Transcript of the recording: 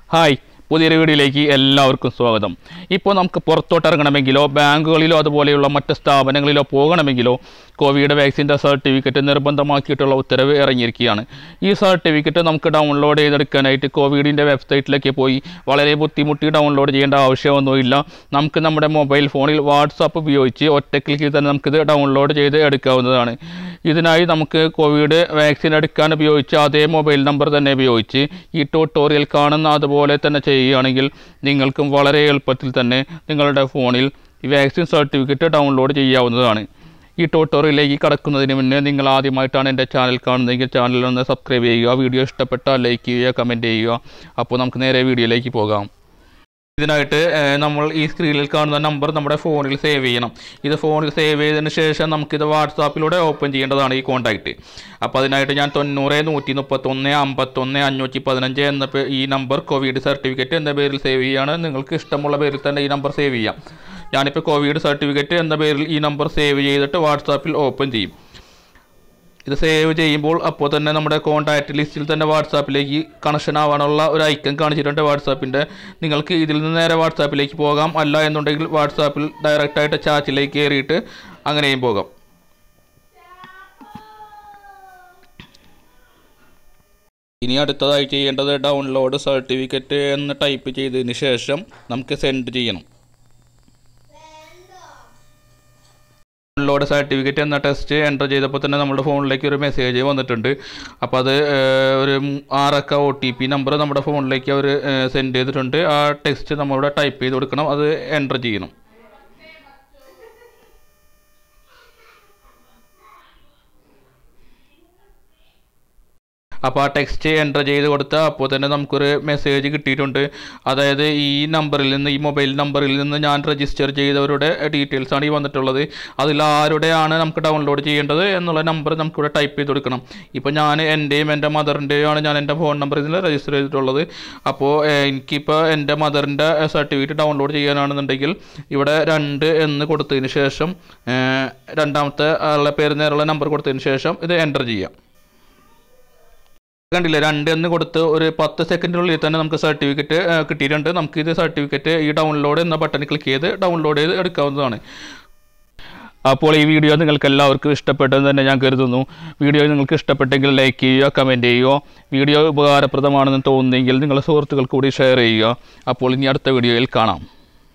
hi പുതിയൊരു വീഡിയോയിലേക്ക് എല്ലാവർക്കും സ്വാഗതം ഇപ്പോൾ നമുക്ക് പുറത്തോട്ട് ഇറങ്ങണമെങ്കിലോ ബാങ്കുകളിലോ അതുപോലെയുള്ള മറ്റ് സ്ഥാപനങ്ങളിലോ പോകണമെങ്കിലോ കോവിഡ് വാക്സിൻ്റെ സർട്ടിഫിക്കറ്റ് നിർബന്ധമാക്കിയിട്ടുള്ള ഉത്തരവ് ഇറങ്ങിയിരിക്കുകയാണ് ഈ സർട്ടിഫിക്കറ്റ് നമുക്ക് ഡൗൺലോഡ് ചെയ്തെടുക്കാനായിട്ട് കോവിഡിൻ്റെ വെബ്സൈറ്റിലേക്ക് പോയി വളരെ ബുദ്ധിമുട്ടി ഡൗൺലോഡ് ചെയ്യേണ്ട ആവശ്യമൊന്നുമില്ല നമുക്ക് നമ്മുടെ മൊബൈൽ ഫോണിൽ വാട്സാപ്പ് ഉപയോഗിച്ച് ഒറ്റ ക്ലിക്കിൽ തന്നെ നമുക്കിത് ഡൗൺലോഡ് ചെയ്ത് എടുക്കാവുന്നതാണ് ഇതിനായി നമുക്ക് കോവിഡ് വാക്സിൻ എടുക്കാൻ ഉപയോഗിച്ച അതേ മൊബൈൽ നമ്പർ തന്നെ ഉപയോഗിച്ച് ഈ ട്യൂട്ടോറിയൽ കാണുന്ന അതുപോലെ തന്നെ ചെയ്യുകയാണെങ്കിൽ നിങ്ങൾക്കും വളരെ എളുപ്പത്തിൽ തന്നെ നിങ്ങളുടെ ഫോണിൽ ഈ വാക്സിൻ സർട്ടിഫിക്കറ്റ് ഡൗൺലോഡ് ചെയ്യാവുന്നതാണ് ഈ ട്യൂട്ടോറിയലിലേക്ക് കടക്കുന്നതിന് മുന്നേ നിങ്ങൾ ആദ്യമായിട്ടാണ് എൻ്റെ ചാനൽ കാണുന്നതെങ്കിൽ ചാനൽ ഒന്ന് സബ്സ്ക്രൈബ് ചെയ്യുക വീഡിയോ ഇഷ്ടപ്പെട്ടാൽ ലൈക്ക് ചെയ്യുക കമൻറ്റ് ചെയ്യുക അപ്പോൾ നമുക്ക് നേരെ വീഡിയോയിലേക്ക് പോകാം ഇതിനായിട്ട് ഏഹ്, നമ്മൾ ഈ സ്ക്രീനിൽ കാണുന്ന നമ്പർ നമ്മുടെ ഫോണിൽ സേവ് ചെയ്യണം ഇത് ഫോണിൽ സേവ് ചെയ്തതിന് ശേഷം നമുക്കിത് വാട്സാപ്പിലൂടെ ഓപ്പൺ ചെയ്യേണ്ടതാണ് ഈ കോൺടാക്റ്റ് അപ്പോൾ അതിനായിട്ട് ഞാൻ തൊണ്ണൂറ് നൂറ്റി മുപ്പത്തൊന്ന് അമ്പത്തൊന്ന് അഞ്ഞൂറ്റി പതിനഞ്ച് എന്ന പേ- ഈ നമ്പർ കോവിഡ് സർട്ടിഫിക്കറ്റ് എന്ന പേരിൽ സേവ് ചെയ്യുകയാണ് നിങ്ങൾക്ക് ഇഷ്ടമുള്ള പേരിൽ തന്നെ ഈ നമ്പർ സേവ് ചെയ്യാം ഞാനിപ്പോൾ കോവിഡ് സർട്ടിഫിക്കറ്റ് എന്ന പേരിൽ ഈ നമ്പർ സേവ് ചെയ്തിട്ട് വാട്സാപ്പിൽ ഓപ്പൺ ചെയ്യും ഇത് സേവ് ചെയ്യുമ്പോൾ അപ്പോൾ തന്നെ നമ്മുടെ കോൺടാക്റ്റ് ലിസ്റ്റിൽ തന്നെ വാട്സാപ്പിലേക്ക് കണക്ഷൻ ആവാനുള്ള ഒരു ഐക്കൺ കാണിച്ചിട്ടുണ്ട് വാട്സാപ്പിൻ്റെ നിങ്ങൾക്ക് ഇതിൽ നിന്ന് നേരെ വാട്സാപ്പിലേക്ക് പോകാം അല്ല എന്നുണ്ടെങ്കിൽ വാട്സാപ്പിൽ ഡയറക്റ്റായിട്ട് ചാറ്റിലേക്ക് കയറിയിട്ട് അങ്ങനെയും പോകാം ഇനി അടുത്തതായി ചെയ്യേണ്ടത് ഡൗൺലോഡ് സർട്ടിഫിക്കറ്റ് എന്ന് ടൈപ്പ് ചെയ്തതിന് ശേഷം നമുക്ക് സെൻഡ് ചെയ്യണം ഡൗൺലോഡ് സർട്ടിഫിക്കറ്റ് എന്ന ടെസ്റ്റ് എൻ്റർ ചെയ്തപ്പോൾ തന്നെ നമ്മുടെ ഫോണിലേക്ക് ഒരു മെസ്സേജ് വന്നിട്ടുണ്ട് അപ്പോൾ അത് ഏഹ്, ഒരു മൂ- ആറക്ക ഒ ടി പി നമ്പർ നമ്മുടെ ഫോണിലേക്ക് അവർ സെൻഡ് ചെയ്തിട്ടുണ്ട് ആ ടെക്സ്റ്റ് നമ്മളിവിടെ ടൈപ്പ് ചെയ്ത് കൊടുക്കണം അത് എൻ്റർ ചെയ്യണം അപ്പോൾ ആ ടെക്സ്റ്റ് എൻ്റർ ചെയ്ത് കൊടുത്താൽ അപ്പോൾ തന്നെ നമുക്കൊരു മെസ്സേജ് കിട്ടിയിട്ടുണ്ട് അതായത് ഈ നമ്പറിൽ നിന്ന് ഈ മൊബൈൽ നമ്പറിൽ നിന്ന് ഞാൻ രജിസ്റ്റർ ചെയ്തവരുടെ ഡീറ്റെയിൽസ് ആണ് ഈ വന്നിട്ടുള്ളത് അതിൽ ആരുടെയാണ് നമുക്ക് ഡൗൺലോഡ് ചെയ്യേണ്ടത് എന്നുള്ള നമ്പർ നമുക്കിവിടെ ടൈപ്പ് ചെയ്ത് കൊടുക്കണം ഇപ്പോൾ ഞാൻ എൻ്റെയും എൻ്റെ മദറിൻ്റെയും ആണ് ഞാൻ എൻ്റെ ഫോൺ നമ്പർ ഇതിൽ രജിസ്റ്റർ ചെയ്തിട്ടുള്ളത് അപ്പോൾ ഏഹ്, എനിക്കിപ്പോൾ എൻ്റെ മദറിൻ്റെ സർട്ടിഫിക്കറ്റ് ഡൗൺലോഡ് ചെയ്യാനാണെന്നുണ്ടെങ്കിൽ ഇവിടെ രണ്ട് എന്ന് കൊടുത്തതിന് ശേഷം ഏഹ്, രണ്ടാമത്തെ ആളുടെ പേര് നേരെയുള്ള നമ്പർ കൊടുത്തതിന് ശേഷം ഇത് എൻ്റർ ചെയ്യാം കണ്ടില്ലേ രണ്ട് എന്ന് കൊടുത്ത് ഒരു പത്ത് സെക്കൻഡിനുള്ളിൽ തന്നെ നമുക്ക് സർട്ടിഫിക്കറ്റ് കിട്ടിയിട്ടുണ്ട് നമുക്ക് ഇത് സർട്ടിഫിക്കറ്റ് ഈ ഡൗൺലോഡ് എന്ന ബട്ടണിൽ ക്ലിക്ക് ചെയ്ത് ഡൗൺലോഡ് ചെയ്ത് എടുക്കാവുന്നതാണ് അപ്പോൾ ഈ വീഡിയോ നിങ്ങൾക്ക് എല്ലാവർക്കും ഇഷ്ടപ്പെട്ടെന്ന് തന്നെ ഞാൻ കരുതുന്നു വീഡിയോ നിങ്ങൾക്ക് ഇഷ്ടപ്പെട്ടെങ്കിൽ ലൈക്ക് ചെയ്യുക കമൻറ്റ് ചെയ്യുക വീഡിയോ ഉപകാരപ്രദമാണെന്ന് തോന്നുന്നെങ്കിൽ നിങ്ങളുടെ സുഹൃത്തുക്കൾക്ക് കൂടി ഷെയർ ചെയ്യുക അപ്പോൾ ഇനി അടുത്ത വീഡിയോയിൽ കാണാം